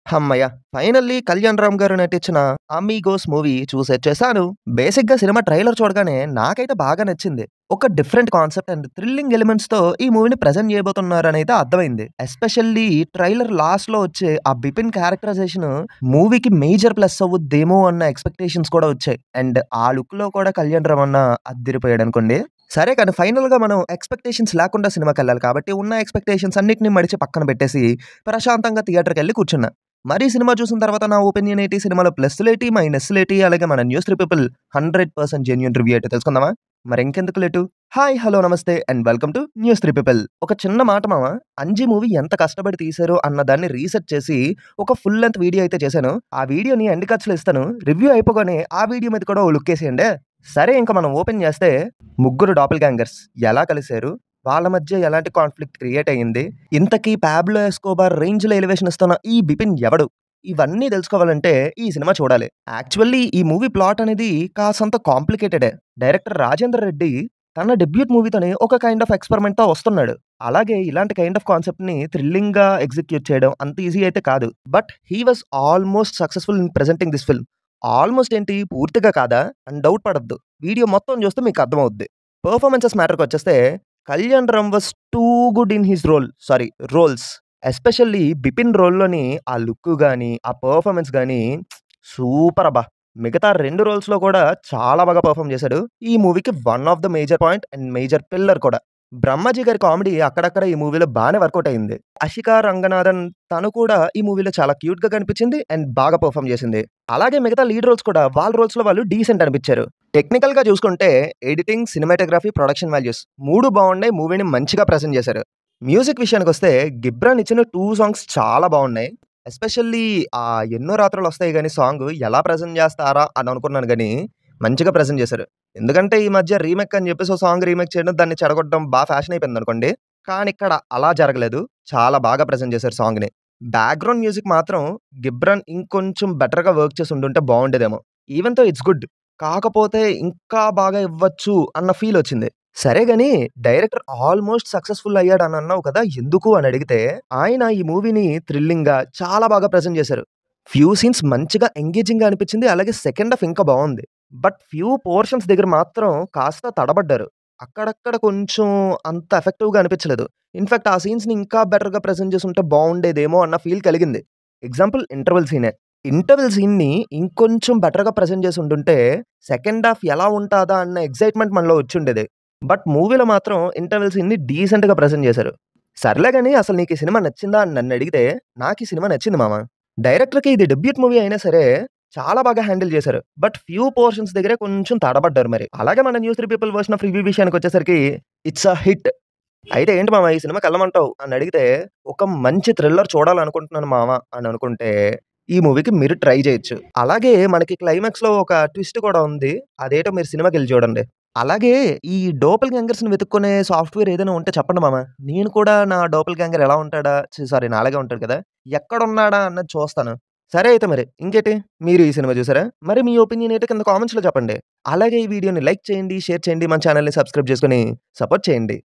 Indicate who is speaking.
Speaker 1: హమ్మయ్య! ఫైనల్లీ కళ్యాణ్ రామ్ గారు నటించిన 'అమీగోస్' మూవీ చూసొచ్చేసాను. బేసిక్‌గా సినిమా ట్రైలర్ చూడగానే నాకైతే బాగా నచ్చింది. ఒక డిఫరెంట్ కాన్సెప్ట్ అండ్ థ్రిల్లింగ్ ఎలిమెంట్స్‌తో ఈ మూవీని ప్రెజెంట్ చేయబోతున్నారనైతే అర్థమైంది. ఎస్పెషల్లీ ట్రైలర్ లాస్ట్‌లో వచ్చే ఆ బిపిన్ క్యారెక్టరైజేషన్ మూవీకి మేజర్ ప్లస్ అవుద్దేమో అన్న ఎక్స్‌పెక్టేషన్స్ కూడా వచ్చాయి. అండ్ ఆ లుక్‌లో కూడా కళ్యాణ్ రామ్ అన్న అద్దిరిపోయాడనుకోండి. సరే కానీ ఫైనల్‌గా మనం ఎక్స్‌పెక్టేషన్స్ లేకుండా సినిమాకెళ్ళాలి కాబట్టి ఉన్న ఎక్స్‌పెక్టేషన్స్ అన్నిటిని మడిచి పక్కన పెట్టేసి ప్రశాంతంగా థియేటర్‌కెళ్ళి కూర్చున్నా. మరి సినిమా చూసిన తర్వాత నా ఒపీనియన్ ఏంటి? సినిమాలో ప్లస్సులేటి? మైనస్సులేటి? అలాగే మన news three people 100% genuine review ఏంటో తెలుసుకుందామా? మరి ఇంకెందుకు late hi! Hello! Namaste and welcome to news three people. ఒక చిన్న మాట మామ 'అంజి' మూవీ ఎంత కష్టపడి తీశారో అన్న దాన్ని రీసెర్చ్ చేసి ఒక ఫుల్ లెంగ్త్ వీడియో అయితే చేశాను. ఆ వీడియోని ఎండ్ కార్డ్స్‌లో ఇస్తాను. రివ్యూ అయిపోగానే ఆ వీడియో మీద కూడా ఓ లుక్కేసేయండే. సరే ఇంక మనం ఓపెన్ చేస్తే ముగ్గురు డాపెల్‌గ్యాంగర్స్ ఎలా కలిసారు? వాళ్ళ మధ్య ఎలాంటి కాన్‌ఫ్లిక్ట్ క్రియేట్ అయింది? ఇంతకీ 'పాబ్లో ఎస్కోబార్' రేంజ్‌లో ఎలివేషన్ ఇస్తున్న ఈ బిపిన్ ఎవడు? ఇవన్నీ తెలుసుకోవాలంటే ఈ సినిమా చూడాలి. యాక్చువల్లీ ఈ మూవీ ప్లాట్ అనేది కాసంత కాంప్లికేటెడే. డైరెక్టర్ రాజేంద్ర రెడ్డి తన డెబ్యూట్ మూవీతోనే ఒక కైండ్ ఆఫ్ ఎక్స్‌పెరిమెంట్‌తో వస్తున్నాడు. అలాగే ఇలాంటి కైండ్ ఆఫ్ కాన్సెప్ట్‌ని థ్రిల్లింగ్‌గా ఎగ్జిక్యూట్ చేయడం అంత ఈజీ అయితే కాదు. But he was almost successful in presenting this film. Almost ఏంటి పూర్తిగా కాదా? అని డౌట్ పడొద్దు. వీడియో మొత్తం చూస్తే మీకు అర్థమవుద్ది. పెర్ఫార్మన్సెస్ మ్యాటర్‌కొచ్చేస్తే Kalyan Ram was too good in his role sorry roles. Especially Bipin రోల్‌లోని ఆ లుక్ గాని, ఆ పెర్ఫార్మన్స్ గాని సూపర్ అబ్బా! మిగతా 2 రోల్స్‌లో కూడా చాలా బాగా పెర్ఫార్మ్ చేశాడు. ఈ మూవీకి one of the major point and major pillar కూడా. బ్రహ్మాజీ గారి కామెడీ అక్కడక్కడ ఈ మూవీలో బానే వర్కౌట్ అయింది. అషికా రంగనాథన్ తను కూడా ఈ మూవీలో చాలా క్యూట్‌గా కనిపించింది అండ్ బాగా పెర్ఫార్మ్ చేసింది. అలాగే మిగతా లీడ్ రోల్స్ కూడా వాళ్ళ రోల్స్‌లో వాళ్ళు డీసెంట్ అనిపించారు. టెక్నికల్‌గా చూసుకుంటే ఎడిటింగ్, సినిమాటోగ్రఫీ, ప్రొడక్షన్ వాల్యూస్ 3 బాగున్నాయి. మూవీని మంచిగా ప్రెజెంట్ చేశారు. మ్యూజిక్ విషయానికొస్తే గిబ్రాన్ ఇచ్చిన 2 సాంగ్స్ చాలా బాగున్నాయి. ఎస్పెషల్లీ ఆ 'ఎన్నో రాత్రులొస్తాయి' గాని సాంగ్ ఎలా ప్రెజెంట్ చేస్తారా అని అనుకున్నాను గానీ మంచిగా ప్రెజెంట్ చేశారు. ఎందుకంటే ఈ మధ్య రీమేక్ అని చెప్పేసి ఓ సాంగ్ రీమేక్ చేయడం, దాన్ని చెడగొట్టడం బా ఫ్యాషన్ అయిపోయిందనుకోండి. కానీ ఇక్కడ అలా జరగలేదు. చాలా బాగా ప్రెజెంట్ చేశారు సాంగ్‌ని. బ్యాక్‌గ్రౌండ్ మ్యూజిక్ మాత్రం గిబ్రాన్ ఇంకొంచెం బెటర్‌గా వర్క్ చేసి ఉండుంటే బాగుండేదేమో. Even though it's good. కాకపోతే ఇంకా బాగా ఇవ్వచ్చు అన్న ఫీల్ వచ్చింది. సరే గాని డైరెక్టర్ ఆల్‌మోస్ట్ సక్సెస్‌ఫుల్ అయ్యాడు అని అన్నావు కదా! ఎందుకు అని అడిగితే ఆయన ఈ మూవీని థ్రిల్లింగ్‌గా చాలా బాగా ప్రెజెంట్ చేశారు. ఫ్యూ సీన్స్ మంచిగా ఎంగేజింగ్‌గా అనిపించింది. అలాగే సెకండ్ హాఫ్ ఇంకా బాగుంది. బట్ ఫ్యూ పోర్షన్స్ దగ్గర మాత్రం కాస్త తడబడ్డారు. అక్కడక్కడ కొంచెం అంత ఎఫెక్టివ్‌గా అనిపించలేదు. ఇన్‌ఫాక్ట్ ఆ సీన్స్‌ని ఇంకా బెటర్‌గా ప్రెజెంట్ చేసుంటే బాగుండేదేమో అన్న ఫీల్ కలిగింది. ఎగ్జాంపుల్ ఇంటర్వెల్ సీనే. ఇంటర్వెల్ సీన్‌ని ఇంకొంచెం బెటర్‌గా ప్రెజెంట్ చేసి ఉండుంటే సెకండ్ హాఫ్ ఎలా ఉంటాదా అన్న ఎక్సైట్‌మెంట్ మనలో వచ్చుండేది. బట్ మూవీలో మాత్రం ఇంటర్వెల్ సీన్‌ని డీసెంట్‌గా ప్రెజెంట్ చేశారు. సర్లే గాని అసలు నీకు ఈ సినిమా నచ్చిందా అని నన్నడిగితే నాకు ఈ సినిమా నచ్చింది మామ. డైరెక్టర్‌కి ఇది డెబ్యూట్ మూవీ అయినా సరే చాలా బాగా హ్యాండిల్ చేశారు. బట్ ఫ్యూ పోర్షన్స్ దగ్గరే కొంచెం తడబడ్డారు మరి. అలాగే మన news three people version of review విషయానికొచ్చేసరికి ఇట్స్ ఎ హిట్. అయితే ఏంటి మామ ఈ సినిమాకెళ్ళమంటావు అని అడిగితే ఒక మంచి థ్రిల్లర్ చూడాలనుకుంటున్నాను మామ అని అనుకుంటే ఈ మూవీకి మీరు ట్రై చేయొచ్చు. అలాగే మనకి క్లైమాక్స్‌లో ఒక ట్విస్ట్ కూడా ఉంది. అదేంటో మీరు సినిమాకెళ్ళి చూడండి. అలాగే ఈ డోపెల్‌గ్యాంగర్స్‌ని వెతుక్కునే సాఫ్ట్‌వేర్ ఏదైనా ఉంటే చెప్పండి మామ. నేను కూడా నా డోపెల్‌గ్యాంగర్ ఎలా ఉంటాడా ఛీ సారీ నాలాగే ఉంటాడు కదా! ఎక్కడున్నాడా అన్నది చూస్తాను. సరే అయితే మరి ఇంకేటి? మీరు ఈ సినిమా చూసారా? మరి మీ ఒపీనియన్ ఏంటో కింద కామెంట్స్‌లో చెప్పండి. అలాగే ఈ వీడియోని లైక్ చేయండి, షేర్ చేయండి, మన ఛానెల్‌ని సబ్స్క్రైబ్ చేసుకొని సపోర్ట్ చేయండి.